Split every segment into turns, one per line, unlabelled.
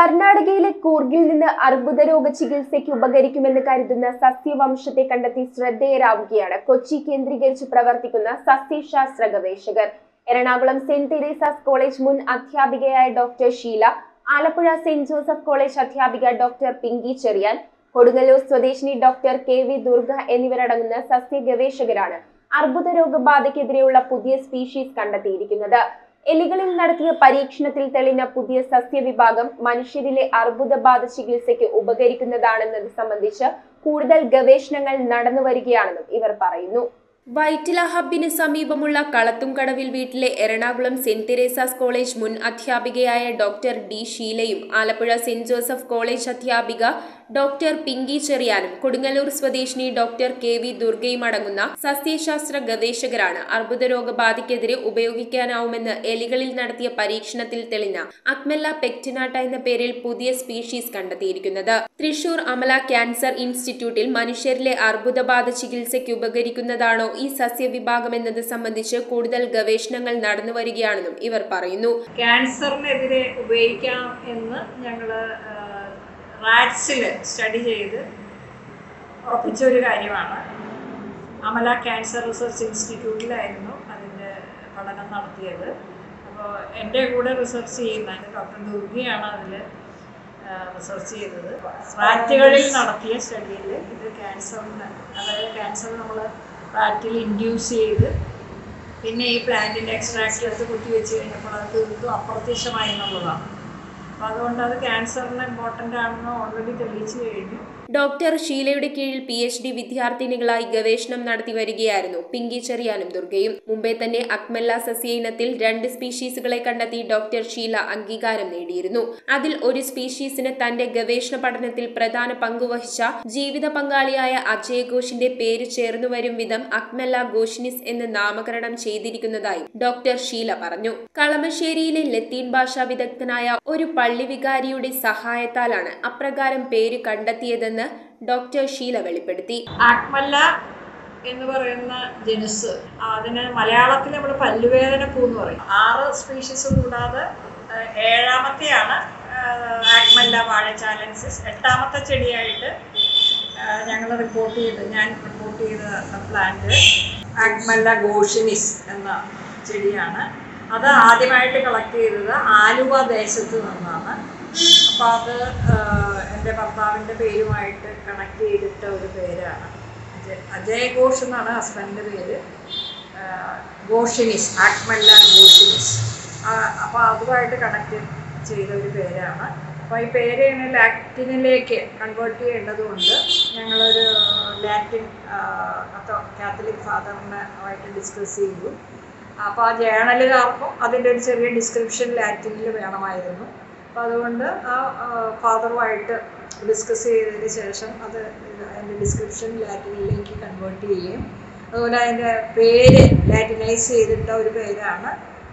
കർണാടകയിലെ കൂർഗിൽ നിന്ന് അർബുദ രോഗ ചികിത്സയ്ക്ക് ഉപകരിക്കുമെന്ന് കരുതുന്ന സസ്യവംശത്തെ കണ്ടെത്തി ശ്രദ്ധേയരാവുകയാണ് കൊച്ചി കേന്ദ്രീകരിച്ച് പ്രവർത്തിക്കുന്ന സസ്യശാസ്ത്ര ഗവേഷകർ എറണാകുളം സെന്റ് തെരേസാസ് കോളേജ് മുൻ അധ്യാപികയായ doctor Sheela Alappuzha Saint Joseph college അധ്യാപിക ഡോക്ടർ പിങ്കി ചെറിയാൻ കൊടുങ്ങല്ലൂർ സ്വദേശിനി ഡോക്ടർ കെ വി ദുർഗ എന്നിവരടങ്ങുന്ന സസ്യ ഗവേഷകരാണ് അർബുദ രോഗബാധയ്ക്കെതിരെയുള്ള പുതിയ സ്പീഷീസ് കണ്ടെത്തിയിരിക്കുന്നത് എലികളിൽ നടത്തിയ പരീക്ഷണത്തിൽ തെളിഞ്ഞ പുതിയ സസ്യവിഭാഗം മനുഷ്യരിലെ അർബുദബാധ ചികിത്സയ്ക്ക് ഉപകരിക്കുന്നതാണെന്നത് സംബന്ധിച്ച് കൂടുതൽ ഗവേഷണങ്ങൾ നടന്നു വരികയാണെന്നും ഇവർ പറയുന്നു വൈറ്റില ഹബിന് സമീപമുള്ള കളത്തുംകടവിൽ വീട്ടിലെ എറണാകുളം സെന്റ് തെരേസാസ് കോളേജ് മുൻ അധ്യാപികയായ ഡോക്ടർ ഡി ഷീലയും ആലപ്പുഴ സെന്റ് ജോസഫ് കോളേജ് അധ്യാപിക ഡോക്ടർ പിങ്കി ചെറിയാനും കൊടുങ്ങല്ലൂർ സ്വദേശിനി ഡോക്ടർ കെ വി ദുർഗയും അടങ്ങുന്ന സസ്യശാസ്ത്ര ഗവേഷകരാണ് അർബുദ രോഗബാധയ്ക്കെതിരെ ഉപയോഗിക്കാനാവുമെന്ന് എലികളിൽ നടത്തിയ പരീക്ഷണത്തിൽ തെളിഞ്ഞ അക്മെല്ല പെക്ടിനാട്ട എന്ന പേരിൽ പുതിയ സ്പീഷീസ് കണ്ടെത്തിയിരിക്കുന്നത് തൃശൂർ അമല ക്യാൻസർ ഇൻസ്റ്റിറ്റ്യൂട്ടിൽ മനുഷ്യരിലെ അർബുദബാധ ചികിത്സയ്ക്ക് ഉപകരിക്കുന്നതാണോ ഈ സസ്യവിഭാഗം എന്നത് സംബന്ധിച്ച് കൂടുതൽ ഗവേഷണങ്ങൾ നടന്നു വരികയാണെന്നും ഇവർ പറയുന്നു
ക്യാൻസറിനെതിരെ ഉപയോഗിക്കാം എന്ന് ഞങ്ങൾ റാറ്റ്സിൽ സ്റ്റഡി ചെയ്ത് ഉറപ്പിച്ച ഒരു കാര്യമാണ് അമല ക്യാൻസർ റിസർച്ച് ഇൻസ്റ്റിറ്റ്യൂട്ടിലായിരുന്നു അതിൻ്റെ പഠനം നടത്തിയത് അപ്പോൾ എൻ്റെ കൂടെ റിസർച്ച് ചെയ്യുന്ന ഡോക്ടർ ദുർഗയാണ് അതിൽ റിസർച്ച് ചെയ്തത് റാറ്റുകളിൽ നടത്തിയ സ്റ്റഡിയിൽ ഇത് ക്യാൻസറിന് അതായത് ക്യാൻസർ നമ്മൾ റാറ്റിൽ ഇൻഡ്യൂസ് ചെയ്ത് പിന്നെ ഈ പ്ലാന്റിൻ്റെ എക്സ്ട്രാക്ട് എടുത്ത് കുത്തിവെച്ച് കഴിഞ്ഞപ്പോൾ അത് തീർത്തും അപ്രത്യക്ഷമായി എന്നുള്ളതാണ് അപ്പോൾ അതുകൊണ്ട് അത് ക്യാൻസറിന് ഇമ്പോർട്ടൻ്റ് ആണെന്ന് ഓൾറെഡി തെളിയിച്ചു കഴിഞ്ഞു
ഡോക്ടർ ഷീലയുടെ കീഴിൽ പി എച്ച് ഡി വിദ്യാർത്ഥിനികളായി ഗവേഷണം നടത്തി വരികയായിരുന്നു പിങ്കി ചെറിയാനും ദുർഗയും മുമ്പേ തന്നെ അക്മല്ല സസ്യ ഇനത്തിൽ രണ്ട് സ്പീഷീസുകളെ കണ്ടെത്തി ഡോക്ടർ ഷീല അംഗീകാരം നേടിയിരുന്നു അതിൽ ഒരു സ്പീഷീസിന് തന്റെ ഗവേഷണ പഠനത്തിൽ പ്രധാന പങ്കുവഹിച്ച ജീവിത പങ്കാളിയായ അജയ് ഘോഷിന്റെ പേര് ചേർന്നു വരും വിധം അക്മല്ല ഘോഷിനിസ് എന്ന് നാമകരണം ചെയ്തിരിക്കുന്നതായി ഡോക്ടർ ഷീല പറഞ്ഞു കളമശ്ശേരിയിലെ ലത്തീൻ ഭാഷാ വിദഗ്ധനായ ഒരു പള്ളി വികാരിയുടെ സഹായത്താലാണ് അപ്രകാരം പേര് കണ്ടെത്തിയതെന്ന് ഡോക്ടർ ഷീല വെളിപ്പെടുത്തി
ആക്മല്ല എന്ന് പറയുന്ന ജനുസ് അതിന് മലയാളത്തിൽ നമ്മൾ പല്ലുവേദന പൂ എന്ന് പറയും ആറ് സ്പീഷീസ് കൂടാതെ ഏഹ്, ഏഴാമത്തെയാണ് ആക്മല്ല വാഴച്ചാലൻസിസ് എട്ടാമത്തെ ചെടിയായിട്ട് ഞങ്ങൾ റിപ്പോർട്ട് ചെയ്ത് ഞാൻ റിപ്പോർട്ട് ചെയ്ത പ്ലാന്റ് ആക്മല്ല ഗോഷിനിസ് എന്ന ചെടിയാണ് അത് ആദ്യമായിട്ട് കളക്ട് ചെയ്തത് ആലുവ ദേശത്ത് നിന്നാണ് അപ്പോൾ അത് ആഹ്, എൻ്റെ ഭർത്താവിൻ്റെ പേരുമായിട്ട് കണക്ട് ചെയ്തിട്ട ഒരു പേരാണ് അജയ് അജയ് ഘോഷ് എന്നാണ് ഹസ്ബൻഡിൻ്റെ പേര് ആഹ്, ഘോഷിനിസ് ആക്മല്ല ഘോഷിനിസ് അപ്പോൾ അതുമായിട്ട് കണക്ട് ചെയ്ത ഒരു പേരാണ് അപ്പോൾ ഈ പേര് ഇങ്ങനെ ലാറ്റിനിലേക്ക് കൺവേർട്ട് ചെയ്യേണ്ടതുകൊണ്ട് ഞങ്ങളൊരു ലാറ്റിൻ കാത്തലിക് ഫാദറിനെ ആയിട്ട് ഡിസ്കസ് ചെയ്തു അപ്പോൾ ആ ജേണലുകാർക്കും അതിൻ്റെ ഒരു ചെറിയ ഡിസ്ക്രിപ്ഷൻ ലാറ്റിനിൽ വേണമായിരുന്നു അപ്പോൾ അതുകൊണ്ട് ആ ഫാദറുമായിട്ട് ഡിസ്കസ് ചെയ്തതിന് ശേഷം അത് അതിൻ്റെ ഡിസ്ക്രിപ്ഷൻ ലാറ്റിനിലേക്ക് കൺവേർട്ട് ചെയ്യുകയും അതുപോലെ അതിൻ്റെ പേര് ലാറ്റിനൈസ് ചെയ്തിട്ട ഒരു പേരാണ്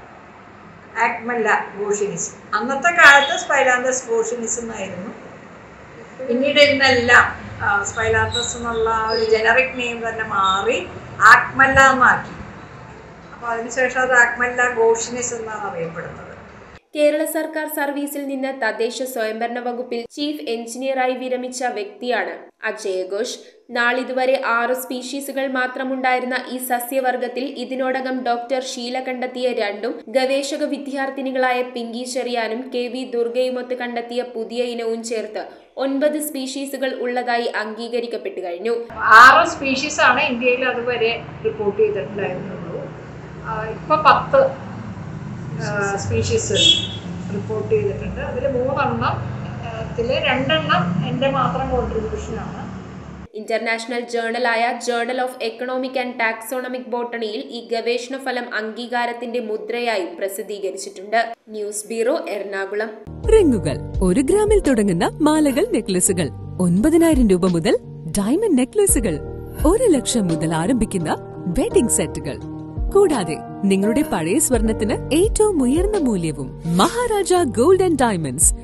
ആക്മല്ല ഗോഷിനിസ് അന്നത്തെ കാലത്ത് സ്പൈലാന്തസ് ഗോഷിനിസ് എന്നായിരുന്നു പിന്നീട് ഇന്നെല്ലാം സ്പൈലാന്തസ് എന്നുള്ള ആ ഒരു ജനറിക് നെയിം തന്നെ മാറി ആക്മല്ല എന്നാക്കി അപ്പോൾ അതിനുശേഷം അത് ആക്മല്ല ഗോഷിനിസ് എന്നാണ് അറിയപ്പെടുന്നത്
കേരള സർക്കാർ സർവീസിൽ നിന്ന് തദ്ദേശ സ്വയംഭരണ വകുപ്പിൽ ചീഫ് എഞ്ചിനീയറായി വിരമിച്ച വ്യക്തിയാണ് അജയ് ഘോഷ് നാളിതുവരെ ആറ് സ്പീഷീസുകൾ മാത്രമുണ്ടായിരുന്ന ഈ സസ്യവർഗത്തിൽ ഇതിനോടകം ഡോക്ടർ ഷീല കണ്ടെത്തിയ രണ്ടും ഗവേഷക വിദ്യാർത്ഥിനികളായ പിങ്കി ചെറിയാനും കെ വി ദുർഗയുമൊത്ത് കണ്ടെത്തിയ പുതിയ ഇനവും ചേർത്ത് ഒൻപത് സ്പീഷീസുകൾ ഉള്ളതായി അംഗീകരിക്കപ്പെട്ടു കഴിഞ്ഞു
ആറ് സ്പീഷീസ് ആണ് ഇന്ത്യയിൽ അതുവരെ റിപ്പോർട്ട് ചെയ്തിട്ടുണ്ടായിരുന്നുള്ളൂ ഇപ്പോൾ പത്ത് സ്പീഷീസ് റിപ്പോർട്ട് ചെയ്തിട്ടുണ്ട് അതിൽ മൂന്നെണ്ണം ത്തിൽ രണ്ടെണ്ണം എൻ്റെ മാത്രം കോൺട്രിബ്യൂഷനാണ്
ഇന്റർനാഷണൽ ജേണലായ journal of economic and taxonomic ബോട്ടണിയിൽ ഈ ഗവേഷണ ഫലം അംഗീകാരത്തിന്റെ മുദ്രയായി പ്രസിദ്ധീകരിച്ചിട്ടുണ്ട് ന്യൂസ് ബ്യൂറോ എറണാകുളം
റിങ്ങുകൾ ഒരു ഗ്രാമിൽ തുടങ്ങുന്ന മാലകൾ നെക്ലസുകൾ ഒൻപതിനായിരം രൂപ മുതൽ ഡയമണ്ട് നെക്ലസുകൾ ഒരു ലക്ഷം മുതൽ ആരംഭിക്കുന്ന വെഡിംഗ് സെറ്റുകൾ കൂടാതെ നിങ്ങളുടെ പഴയ സ്വർണത്തിന് ഏറ്റവും ഉയർന്ന മൂല്യവും മഹാരാജ ഗോൾഡ് ആൻഡ് ഡയമണ്ട്സ്